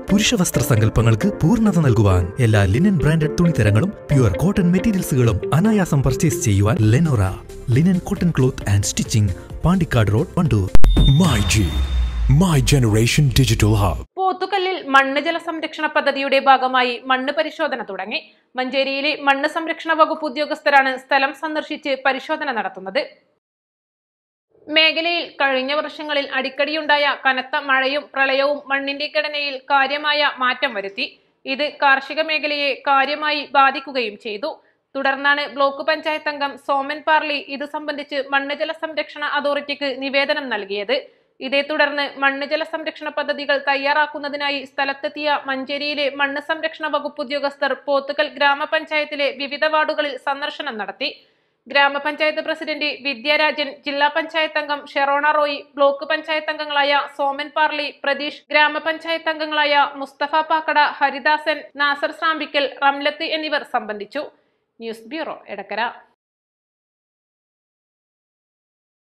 പുരുഷ വസ്ത്ര സങ്കല്പങ്ങൾക്ക് പൂർണ്ണത നൽകുവാൻ എല്ലാ ലിനൻ ബ്രാൻഡഡ് തുണിത്തരങ്ങളും പ്യുവർ കോട്ടൺ മെറ്റീരിയൽസുകളും അനായാസം പർച്ചേസ് ചെയ്യുവാൻ Lenora linen cotton cloth and stitching Pandikkad road Wandoor My G, My Generation Digital Hub. പോത്തുകല്ലിൽ മണ്ണ് ജല സംരക്ഷണ പദ്ധതിയുടെ ഭാഗമായി മണ്ണ് പരിശോധന തുടങ്ങി മഞ്ചേരിയിലെ മണ്ണ് സംരക്ഷണ വകുപ്പ് ഉദ്യോഗസ്ഥരാണ് സ്ഥലം സന്ദർശിച്ച് പരിശോധന നടത്തുന്നത് മേഖലയിൽ കഴിഞ്ഞ വർഷങ്ങളിൽ അടിക്കടിയുണ്ടായ കനത്ത മഴയും പ്രളയവും മണ്ണിന്റെ ഘടനയിൽ കാര്യമായ മാറ്റം വരുത്തി ഇത് കാർഷിക മേഖലയെ കാര്യമായി ബാധിക്കുകയും ചെയ്തു തുടർന്നാണ് ബ്ലോക്ക് പഞ്ചായത്ത് അംഗം സോമൻ പാർലി ഇത് സംബന്ധിച്ച് മണ്ണ് ജല സംരക്ഷണ അതോറിറ്റിക്ക് നിവേദനം നൽകിയത് ഇതേ തുടർന്ന് മണ്ണ് ജല സംരക്ഷണ പദ്ധതികൾ തയ്യാറാക്കുന്നതിനായി സ്ഥലത്തെത്തിയ മഞ്ചേരിയിലെ മണ്ണ് സംരക്ഷണ വകുപ്പ് ഉദ്യോഗസ്ഥർ പോത്തുകൽ ഗ്രാമപഞ്ചായത്തിലെ വിവിധ വാർഡുകളിൽ സന്ദർശനം നടത്തി ഗ്രാമപഞ്ചായത്ത് പ്രസിഡന്റ് വിദ്യാരാജൻ ജില്ലാ പഞ്ചായത്ത് അംഗം ഷെറോണ റോയി ബ്ലോക്ക് പഞ്ചായത്ത് അംഗങ്ങളായ സോമൻ പാർലി പ്രതീഷ് ഗ്രാമപഞ്ചായത്ത് അംഗങ്ങളായ മുസ്തഫ പാക്കട ഹരിദാസൻ നാസർ സാമ്പിക്കൽ റംലത്ത് എന്നിവർ സംബന്ധിച്ചു ന്യൂസ് ബ്യൂറോ എടക്കര